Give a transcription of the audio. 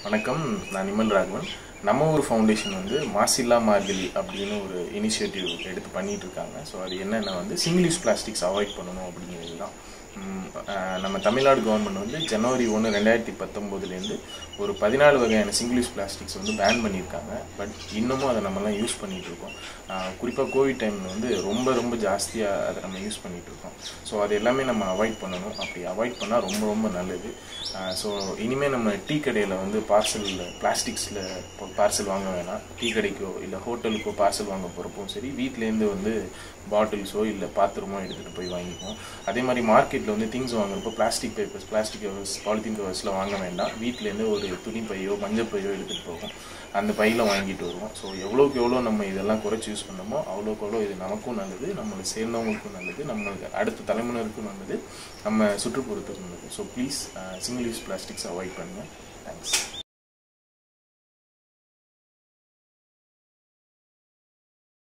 வணக்கம் நான் நிமல் ராகவன் நம்ம ஊர் ஃபவுண்டேஷன் வந்து மாசில்லா மார்கழி அப்படின்னு ஒரு இனிஷியேட்டிவ் எடுத்து பண்ணிட்டு இருக்காங்க ஸோ அது என்னென்னா வந்து சிங்கிள் யூஸ் பிளாஸ்டிக்ஸ் அவாய்ட் பண்ணணும் அப்படிங்கிறது தான் உம், அஹ், நம்ம தமிழ்நாடு கவர்மெண்ட் வந்து ஜனவரி ஒன்று ரெண்டாயிரத்தி பத்தொம்போதுலேருந்து ஒரு பதினாலு வகையான சிங்கிள் யூஸ் பிளாஸ்டிக்ஸ் வந்து பேன் பண்ணியிருக்காங்க பட் இன்னமும் அதை நம்மலாம் யூஸ் பண்ணிட்டு இருக்கோம் குறிப்பாக கோவிட் டைமில் வந்து ரொம்ப ரொம்ப ஜாஸ்தியாக அதை நம்ம யூஸ் பண்ணிட்டு இருக்கோம் ஸோ அது எல்லாமே நம்ம அவாய்ட் பண்ணணும் அப்படி அவாய்ட் பண்ணால் ரொம்ப ரொம்ப நல்லது ஸோ இனிமேல் நம்ம டீ கடையில் வந்து பார்சலில் பிளாஸ்டிக்ஸில் பார்சல் வாங்க வேணாம் டீ கடைக்கோ இல்லை ஹோட்டலுக்கோ பார்சல் வாங்க போகிறப்போ சரி வீட்டிலேருந்து வந்து பாட்டில்ஸோ இல்லை பாத்திரமோ எடுத்துகிட்டு போய் வாங்கிக்குவோம் அதே மாதிரி மார்க்கெட்டில் வந்து திங்ஸ் வாங்குறப்போ plastic papers plastic covers polythene கவர்ஸ்லாம் வாங்க வேண்டாம் வீட்டிலேருந்து ஒரு துணி பையோ மஞ்சள் பையோ எடுத்துகிட்டு போவோம் அந்த பையில வாங்கிட்டு வருவோம் ஸோ எவ்வளோக்கு எவ்வளோ நம்ம இதெல்லாம் குறைச்சி யூஸ் பண்ணோமோ அவ்வளோக்கு எவ்வளோ இது நமக்கும் நல்லது நம்மளை சேர்ந்தவங்களுக்கும் நல்லது நம்மளுக்கு அடுத்த தலைமுறைக்கும் நல்லது நம்ம சுற்றுப்புறத்துக்கும் நல்லது so please single use plastics avoid பண்ணுங்கள் தேங்க்ஸ்